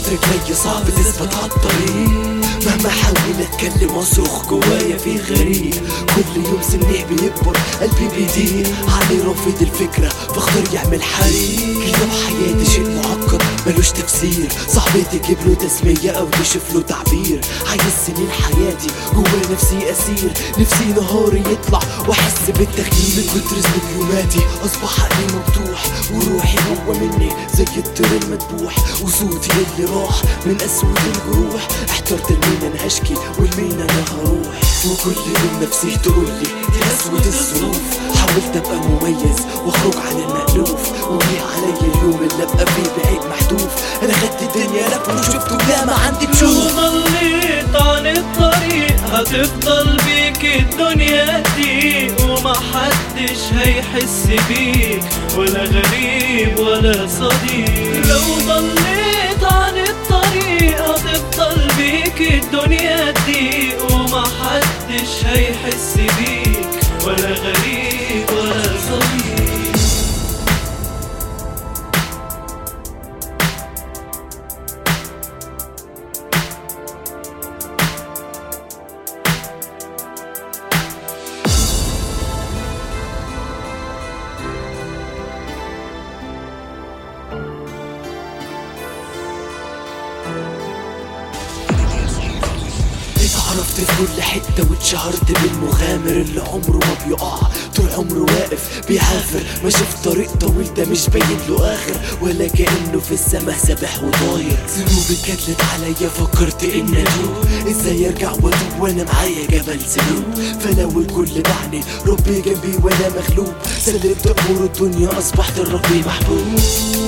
تحت رجلي صعب تثبت عالطريق مهما احاول اتكلم واصرخ جوايا في غريب كل يوم سنيه بيكبر قلبي بيضيق علي رافض الفكرة فاختار يعمل حريق كتاب حياتي شيء معقد ملوش تفسير صاحبي تجيب له تسمية او تشوف له تعبير عايز سنين حياتي جوا نفسي اسير نفسي نهاري يطلع واحس بالتغيير من كتر يوماتي اصبح عقلي مفتوح وروحي جوا مني زي الطير المذبوح وصوتي اللي راح من اسود الجروح احترت لمين انا هشكي ولمين انا هروح وكل يوم نفسي تقولي دي اسود الظروف حاولت ابقى مميز واخرج عن المألوف وجه علي اليوم اللي ابقى فيه بعيد محذوف انا خدت الدنيا لف وشفت ياما عندي لو تشوف ضليت عن الطريق هتفضل بيك الدنيا دي ومحدش هيحس بيك ولا غريب ولا صديق لو ضليت عن الطريق هتفضل بيك الدنيا دي ومحدش هيحس بيك ولا غريب ولا صديق اتعرفت في كل حتة واتشهرت بالمغامر اللي عمره ما بيقع طول عمره واقف بيعافر ماشي في طريق طويل ده مش باين له اخر ولا كأنه في السما سابح وطاير ذنوبي كتلت عليا فكرت ان اتوب ازاي ارجع واتوب وانا معايا جبل ذنوب فلو الكل بعني ربي جنبي وانا مغلوب سلمت امور الدنيا اصبحت لربي محبوب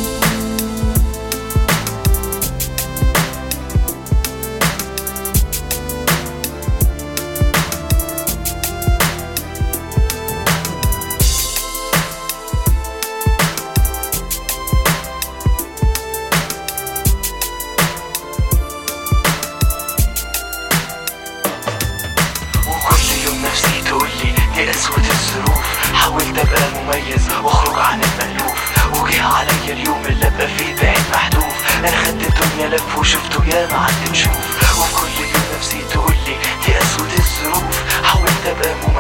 وكل يوم نفسي تقولي دي أسود الظروف حاولت أبقى مميز وأخرج عن المألوف وجه عليا اليوم اللي أبقى فيه بعيد محذوف أنا خدت الدنيا لف وشفته ياما عدت نشوف وكل يوم نفسي تقولي دي أسود الظروف حاولت أبقى مميز